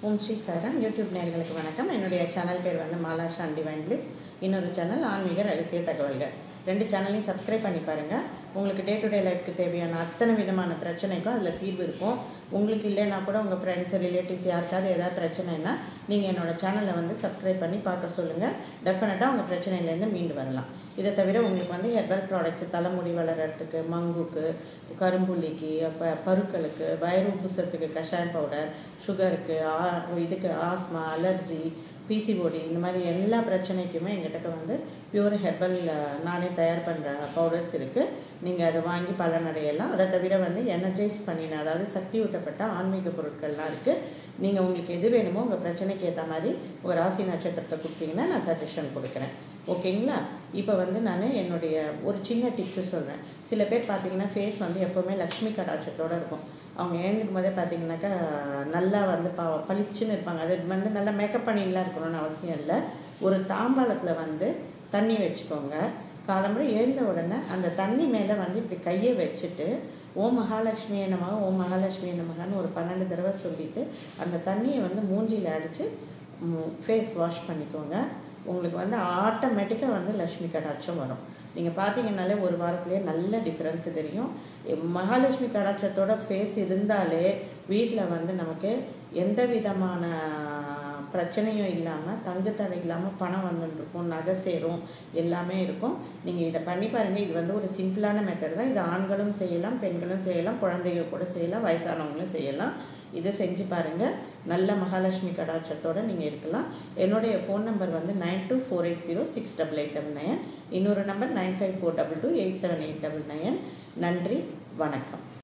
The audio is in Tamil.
ஓம் ஸ்ரீ சாரம் யூடியூப் நேயர்களுக்கு வணக்கம் என்னுடைய சேனல் பேர் வந்து மாலா ஷான் டிவைன் பிளிஸ் இன்னொரு சேனல் ஆன்மீக ரகசிய தகவல்கள் ரெண்டு சேனலையும் சப்ஸ்கிரைப் பண்ணி பாருங்கள் உங்களுக்கு டே டு டே லைஃப்க்கு தேவையான அத்தனை விதமான பிரச்சனைக்கும் அதில் தீர்வு இருக்கும் உங்களுக்கு இல்லைன்னா கூட உங்கள் ஃப்ரெண்ட்ஸ் ரிலேட்டிவ்ஸ் யாருக்காவது ஏதாவது பிரச்சனைனா நீங்கள் என்னோட சேனலை வந்து சப்ஸ்கிரைப் பண்ணி பார்க்க சொல்லுங்கள் டெஃபினட்டாக உங்கள் பிரச்சனையிலேருந்து மீண்டு வரலாம் இதை தவிர உங்களுக்கு வந்து ஹெர்பல் ப்ராடக்ட்ஸ் தலைமுடி வளர்கிறதுக்கு மங்குக்கு கரும்புள்ளிக்கு அப்போ பருக்களுக்கு வயிறு உப்புசத்துக்கு கஷாயம் பவுடர் சுகருக்கு ஆ இதுக்கு ஆஸ்மா அலர்ஜி பிசிஓடி இந்த மாதிரி எல்லா பிரச்சனைக்குமே எங்கிட்ட வந்து பியூர் ஹெர்பல் நானே தயார் பண்ணுற பவுடர்ஸ் இருக்குது நீங்கள் அதை வாங்கி பலனடையலாம் அதை தவிர வந்து எனர்ஜைஸ் பண்ணின அதாவது சக்தி ஊட்டப்பட்ட ஆன்மீக பொருட்கள்லாம் இருக்குது நீங்கள் உங்களுக்கு எது வேணுமோ உங்கள் பிரச்சனைக்கு ஏற்ற மாதிரி ஒரு ராசி நட்சத்திரத்தை கொடுத்தீங்கன்னா நான் சஜஷன் கொடுக்குறேன் ஓகேங்களா இப்போ வந்து நான் என்னுடைய ஒரு சின்ன டிப்ஸு சொல்கிறேன் சில பேர் பார்த்தீங்கன்னா ஃபேஸ் வந்து எப்போவுமே லக்ஷ்மி கடாட்சத்தோடு இருக்கும் அவங்க எழுந்துக்கும் போதே பார்த்தீங்கன்னாக்கா நல்லா வந்து ப பளிச்சுன்னு இருப்பாங்க அது வந்து நல்லா மேக்கப் பண்ணிலாம் இருக்கணும்னு அவசியம் இல்லை ஒரு தாம்பாளத்தில் வந்து தண்ணி வச்சுக்கோங்க காலம்புரை எழுந்த உடனே அந்த தண்ணி மேலே வந்து இப்படி கையை வச்சுட்டு ஓம் மகாலட்சுமி நமக ஓம் மகாலட்சுமி நமகான்னு ஒரு பன்னெண்டு தடவை சொல்லிவிட்டு அந்த தண்ணியை வந்து மூஞ்சியில் அடித்து ஃபேஸ் வாஷ் பண்ணிக்கோங்க உங்களுக்கு வந்து ஆட்டோமேட்டிக்காக வந்து லக்ஷ்மி கடாட்சம் வரும் நீங்கள் பார்த்தீங்கன்னாலே ஒரு வாரத்துலேயே நல்ல டிஃப்ரென்ஸ் தெரியும் மகாலட்சுமி கடாட்சத்தோட ஃபேஸ் இருந்தாலே வீட்டில் வந்து நமக்கு எந்த விதமான பிரச்சனையும் இல்லாமல் தங்குத்தடை இல்லாமல் பணம் வந்துட்டுருக்கும் நகை சேரும் எல்லாமே இருக்கும் நீங்கள் இதை பண்ணி பாருங்கள் இது வந்து ஒரு சிம்பிளான மெத்தட் தான் இது ஆண்களும் செய்யலாம் பெண்களும் செய்யலாம் குழந்தைங்க கூட செய்யலாம் வயசானவங்களும் செய்யலாம் இதை செஞ்சு பாருங்கள் நல்ல மகாலட்சுமி கடாட்சத்தோடு நீங்கள் இருக்கலாம் என்னுடைய ஃபோன் நம்பர் வந்து nine two four eight zero six double eight double nine இன்னொரு number nine five four double two eight seven eight double nine நன்றி வணக்கம்